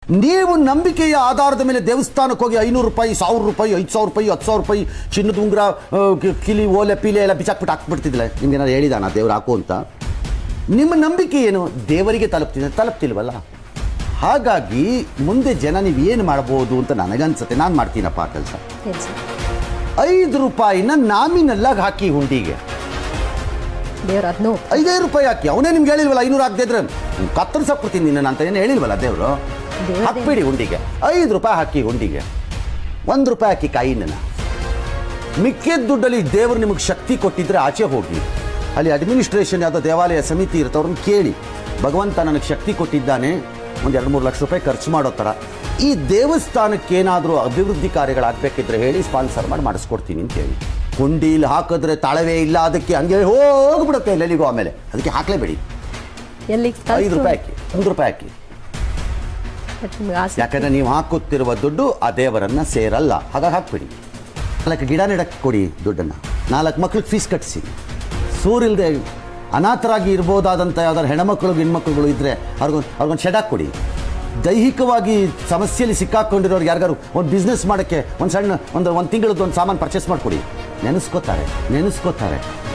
ನೀವು ನಂಬಿಕೆಯ ಆಧಾರದ ಮೇಲೆ ದೇವಸ್ಥಾನಕ್ಕೆ ಹೋಗಿ ಐನೂರು ರೂಪಾಯಿ ಸಾವಿರ ರೂಪಾಯಿ ಐದು ಸಾವಿರ ರೂಪಾಯಿ ಹತ್ತು ಸಾವಿರ ರೂಪಾಯಿ ಚಿನ್ನದ ಉಂಗುರ ಆ, ಕಿ- ಕಿಲಿ ಓಲೆ ಪೀಲೆ ಎಲ್ಲ ಬಿಚಾಕ್ಬಿಟ್ಟು ಹಾಕ್ಬಿಡ್ತಿದ್ಲೆ ನಿಮ್ಗೆ ಏನಾದ್ರು ಹೇಳಿದಾನ ದೇವ್ರು ಹಾಕು ಅಂತ ನಿಮ್ಮ ನಂಬಿಕೆ ಏನು ದೇವರಿಗೆ ತಲುಪ್ತಿದೆ ತಲುಪ್ತಿಲ್ವಲ್ಲ ಹಾಗಾಗಿ ಮುಂದೆ ಜನ ನೀವು ಏನು ಮಾಡ್ಬೋದು ಅಂತ ನನಗನ್ಸುತ್ತೆ ನಾನು ಮಾಡ್ತೀನಪ್ಪ ಆ ಕೆಲಸ ಹೇಳಿ ಸರ್ ಐದು ರೂಪಾಯಿನ ನಾಮಿನಲ್ಲಾಗಿ ಹಾಕಿ ಹುಂಡಿಗೆ ದೇವ್ರು ಅದನ್ನೂ ಐದೈದು ರೂಪಾಯಿ ಹಾಕಿ ಅವನೇ ನಿಮ್ಗೆ ಹೇಳಿಲ್ವಲ್ಲ ಐನೂರು ಹಾಕ್ದೇ ಇದ್ರೆ ಕತ್ತರಿಸಾಕ್ಬಿಡ್ತೀನಿ ನಿನ್ನ ಅಂತ ಏನು ಹೇಳಿಲ್ವಲ್ಲ ದೇವರು ದೇವ್ರೇ- ಹಾಕ್ಬಿಡಿ ಹುಂಡಿಗೆ ಐದು ರೂಪಾಯಿ ಹಾಕಿ ಹುಂಡಿಗೆ ಒಂದು ರೂಪಾಯಿ ಹಾಕಿ ಕಾಯಿನ ಮಿಕ್ಕಿದ ದುಡ್ಡಲ್ಲಿ ದೇವರು ನಿಮಗೆ ಶಕ್ತಿ ಕೊಟ್ಟಿದ್ರೆ ಆಚೆ ಹೋಗಿ ಅಲ್ಲಿ ಅಡ್ಮಿನಿಸ್ಟ್ರೇಷನ್ ಯಾವುದೋ ದೇವಾಲಯ ಸಮಿತಿ ಇರ್ತವ್ರನ್ನ ಕೇಳಿ ಭಗವಂತ ನನಗೆ ಶಕ್ತಿ ಕೊಟ್ಟಿದ್ದಾನೆ ಒಂದು ಎರಡು ಮೂರು ಲಕ್ಷ ರೂಪಾಯಿ ಖರ್ಚು ಮಾಡೋ ಥರ ಈ ದೇವಸ್ಥಾನಕ್ಕೆ ಏನಾದರೂ ಅಭಿವೃದ್ಧಿ ಕಾರ್ಯಗಳಾಗಬೇಕಿದ್ರೆ ಹೇಳಿ ಸ್ಪಾನ್ಸರ್ ಮಾಡಿ ಮಾಡಿಸ್ಕೊಡ್ತೀನಿ ಅಂತ ಹೇಳಿ ಹುಂಡೀಲಿ ಹಾಕಿದ್ರೆ ತಾಳವೇ ಇಲ್ಲ ಅದಕ್ಕೆ ಹಂಗೆ ಹೋಗ್ಬಿಡುತ್ತೆ ಎಲ್ಲೆಲ್ಲಿಗೂ ಆಮೇಲೆ ಅದಕ್ಕೆ ಹಾಕಲೇಬೇಡಿ ಎಲ್ಲಿಗೆ ಐದು ರೂಪಾಯಿ ಹಾಕಿ ಒಂದು ರೂಪಾಯಿ ಹಾಕಿ ನಿಮ್ಗೆ ಆಸೆ ಯಾಕಂದ್ರೆ ನೀವು ಹಾಕುತ್ತಿರುವ ದುಡ್ಡು ಆ ದೇವರನ್ನ ಸೇರಲ್ಲ ಹಾಗಾಗಿ ಹಾಕ್ಬಿಡಿ ನಾಲ್ಕು ಗಿಡ ನೆಡಕ್ಕೆ ಕೊಡಿ ದುಡ್ಡನ್ನು ನಾಲ್ಕು ಮಕ್ಳಿಗೆ ಫೀಸ್ ಕಟ್ಟಿಸಿ ಸೂರಿಲ್ದೆ ಅನಾಥರಾಗಿ ಇರ್ಬೋದಾದಂಥ ಯಾವ್ದಾದ್ರು ಹೆಣ್ಮಕ್ಳು ಹೆಣ್ಮಕ್ಳುಗಳು ಇದ್ದರೆ ಅವ್ರಿಗೊಂದು ಅವ್ರಿಗೊಂದು ಶೆಡ್ ಕೊಡಿ ದೈಹಿಕವಾಗಿ ಸಮಸ್ಯೆಯಲ್ಲಿ ಸಿಕ್ಕಾಕೊಂಡಿರೋರು ಯಾರಿಗಾರು ಒಂದು ಬಿಸ್ನೆಸ್ ಮಾಡೋಕ್ಕೆ ಒಂದು ಸಣ್ಣ ಒಂದು ಒಂದು ತಿಂಗಳದ್ದು ಒಂದು ಸಾಮಾನು ಪರ್ಚೇಸ್ ಮಾಡಿಕೊಡಿ ನೆನೆಸ್ಕೋತಾರೆ ನೆನೆಸ್ಕೋತಾರೆ